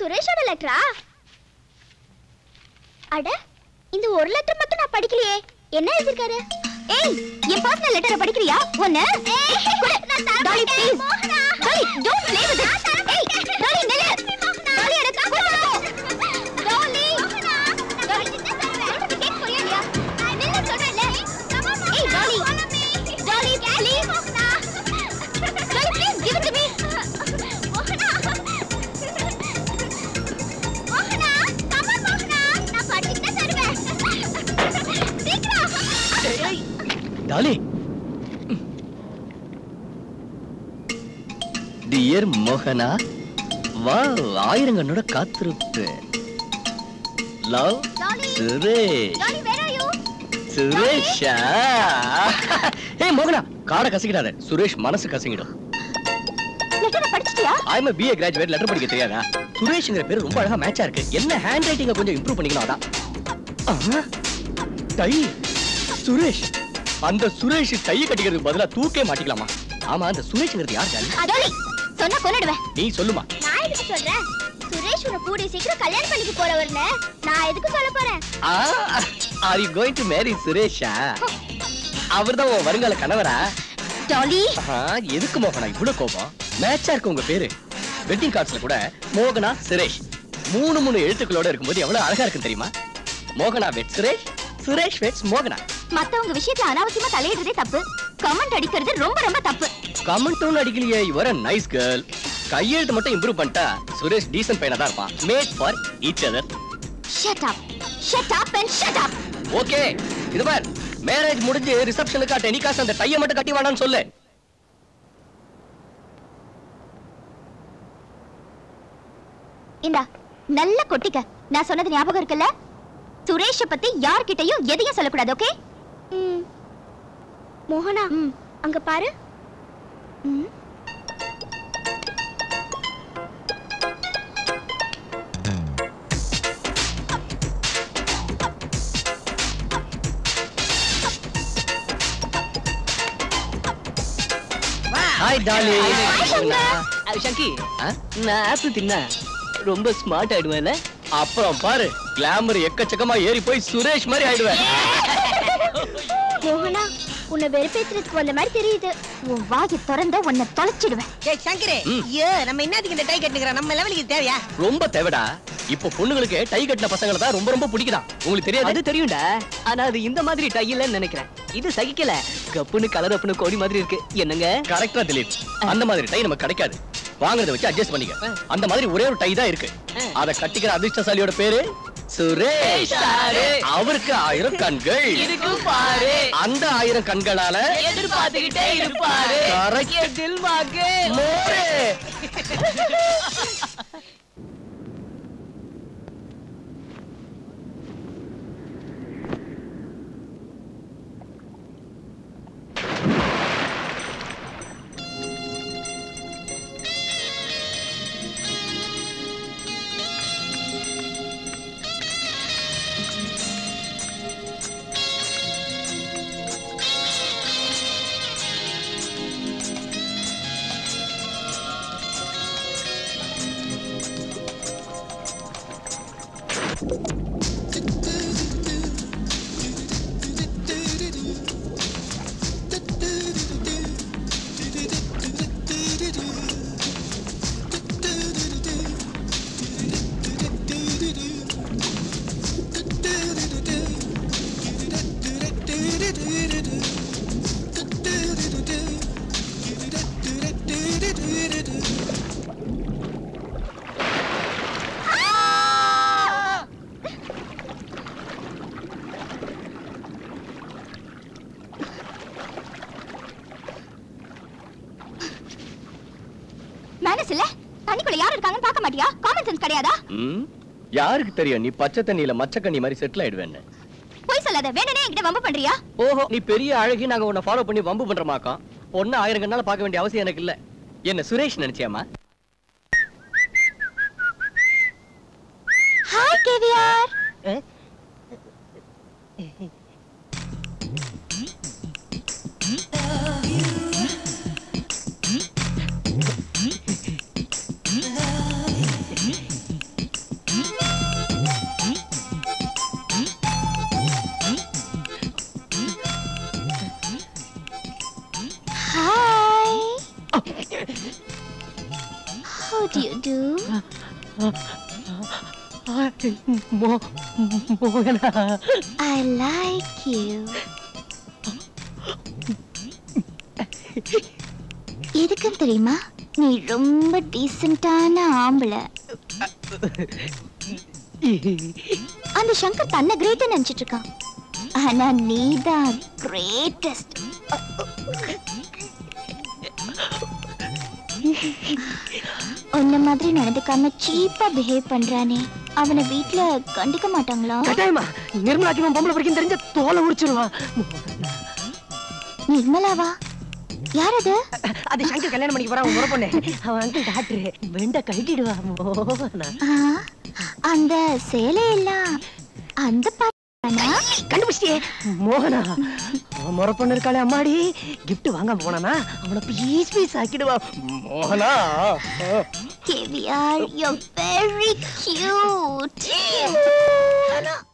சுரேஷோட லெட்டரா அட இந்த ஒரு லெட்டர் மட்டும் நான் படிக்கலையே என்ன எழுதிருக்காரு ஏய் என் பர்சனல் லெட்டரை படிக்கிறியா ஒன்னு tally please tally don't play with it ஏய் டாலி நில்லு டாலி எடுக்க டாலி டாலி சொல்றது கேட்க புரியலையா நான் நில்லு சொல்றேன்ல ஏய் tally tally please tally please give it to me மோகனா மோகனா கமா மோகனா நான் படிச்சுட்டு தருவேன் சீக்கிரம் டாலி டியர் மோகனா வா ஆயிரங்கண்ணோட காத்திருப்பேன் love Dolly Suresh Dolly where are you சுரேஷா ஏய் மோகனா காடை கசக்கிடாத சுரேஷ் மனசு கசங்கிடும் லெட்டரை படிச்சிட்டியா I'm a BA graduate letter படிக்க தெரியாதா சுரேஷ்ங்கிற பேர் ரொம்ப அழகா மேட்சா இருக்கு என்ன ஹேண்ட் ரைட்டிங்க கொஞ்சம் இம்ப்ரூவ் பண்ணிக்கணும் அதான் ஆ, டை சுரேஷ் அந்த சுரேஷ் டை கட்டிக்கிறதுக்கு பதிலா தூக்கே மாட்டிக்கலாமா ஆமா அந்த சுரேஷ்ங்கிறது யார் ஜாலி டாலி சொன்னா கொன்னுடுவேன் நீ சொல்லுமா நான் எதுக்கு சொல்றேன் சுரேஷ் உன கூடிய சீக்கிரம் கல்யாணம் பண்ணிக்க போறவர்னு நான் எதுக்கு சொல்ல போறேன் are you going to marry சுரேஷா அவர்தான் உன் வருங்கால கணவரா டாலி ஆஹா, எதுக்கு மோகனா இவ்வளவு கோபம் மேட்சா இருக்கு உங்க பேரு வெட்டிங் கார்ட்ஸ்ல கூட மோகனா சுரேஷ் மூணு மூணு எழுத்துக்களோட இருக்கும்போது எவ்வளவு அழகா இருக்குன்னு தெரியுமா மோகனா வெட் சுரேஷ் சுரேஷ் வெட்ஸ் மோகனா மத்தவங்க விஷயத்துல அனாவசியமா தலையிடுறதே தப்பு கமெண்ட் அடிக்கிறது ரொம்ப ரொம்ப தப்பு கமெண்ட்டும் அடிக்கலையே யுவர் a நைஸ் கேர்ள் கையெழுத்து மட்டும் இம்ப்ரூவ் பண்ணிட்டா சுரேஷ் டீசன்ட் பையனா தான் இருப்பான் made for each other shut up shut up and shut up okay இது பார் மேரேஜ் முடிஞ்சு ரிசப்ஷனுக்கு அட் எனி காசு அந்த டையை மட்டும் கட்டி வேணாம்னு சொல்லு இந்தா நல்ல கொட்டிக்க நான் சொன்னது ஞாபகம் இருக்குல்ல சுரேஷ பத்தி யார்கிட்டயும் எதையும் சொல்லக்கூடாது ஓகே மோகனா அங்க பாரு ஹாய் டாலி சங்கி ஆ? நான் ஆப்பிள் தின்னா ரொம்ப ஸ்மார்ட் ஆயிடுவேன்ல அப்புறம் பாரு கிளாமர் எக்கச்சக்கமா ஏறி போய் சுரேஷ் மாதிரி ஆயிடுவேன் மோகனா உன்னை வெறுப்பேத்துறதுக்கு வந்த மாதிரி தெரியுது உன் வாயை திறந்த உன்னை தொலைச்சிடுவேன் ஏய் சங்கரே ம். ஐயோ நம்ம என்னத்துக்கு இந்த டை கட்டுக்கிறோம் நம்ம லெவலுக்கு இது தேவையா ரொம்ப தேவைடா இப்போ பொண்ணுங்களுக்கு டை கட்டின பசங்களை தான் ரொம்ப ரொம்ப பிடிக்குதான் உங்களுக்கு தெரியாது அது தெரியும்டா ஆனா அது இந்த மாதிரி டை இல்லைன்னு நினைக்கிறேன் இது சகிக்கல கப்புன்னு கலர் அப்புன்னு கோடி மாதிரி இருக்கு என்னங்க கரெக்டா திலீப் அந்த மாதிரி டை நமக்கு கிடைக்காது வாங்குறத வச்சு அட்ஜஸ்ட் பண்ணிக்க அந்த மாதிரி ஒரே ஒரு டை தான் இருக்கு அத கட்டிக்கிற அதிர்ஷ்டசாலியோட பேரு சுரேஷ் சாரு. அவருக்கு ஆயிரம் கண்கள் இதுக்கு பாரு அந்த ஆயிரம் கண்களால எதிர்பார்த்துக்கிட்டே இருப்பாரு Correct. என் தில்மாக்கு மோரே. மேனஸ் இல்ல தண்ணிக்குள்ள யார் இருக்காங்கன்னு பார்க்க மாட்டியா காமன் சென்ஸ் கிடையாதா ம், யாருக்கு தெரியும் நீ பச்சை தண்ணியில மச்சக்கண்ணி மாதிரி செட்டில் ஆயிடுவேன்னு போய் சொல்லாத வேணுனே என்கிட்ட வம்பு பண்றியா ஓஹோ நீ பெரிய அழகி நாங்க உன்னை ஃபாலோ பண்ணி வம்பு பண்றமாக்கோம் பொண்ணு ஆயிரம் கண்ணால பார்க்க வேண்டிய அவசியம் எனக்கு இல்ல என்ன சுரேஷ் நினைச்சியாமா ஹாய் கேவியார் வாட் யூ டூ மோ- மோகனா ஐ லைக் யூ எதுக்குன்னு தெரியுமா நீ ரொம்ப டீசென்டான ஆம்பளை அந்த சங்கர் தன்னை கிரேட்டா நினைச்சிட்டு இருக்கான் ஆனா நீதான் கிரேட்டஸ்ட் உன்ன மாதிரி நடந்துக்காம சீப்பா பிஹேவ் பண்றானே அவனை வீட்ல கண்டுக்க மாட்டாங்களா கட்டாயமா நிர்மலாக்கு இவன் பொம்பளை பிடிக்கும் தெரிஞ்ச தோலை உரிச்சிருவான் நிர்மலாவா யார் அது அது சங்கர் கல்யாணம் பண்ணிக்க போறான் முறை பொண்ணு அவன் அங்கிள் டாக்டர் வெண்ட கழட்டிடுவா மோகனா ஆ, அந்த சேலையெல்லாம் அந்த பாட்டானா கண்டுபிடிச்சிட்டியே மோகனா அவன் முறை பொண்ணு இருக்காளே அம்மாடி gift வாங்காம போனானா அவனை பீஸ் பீஸ் ஆக்கிடுவா மோகனா கேவியார் you're very cute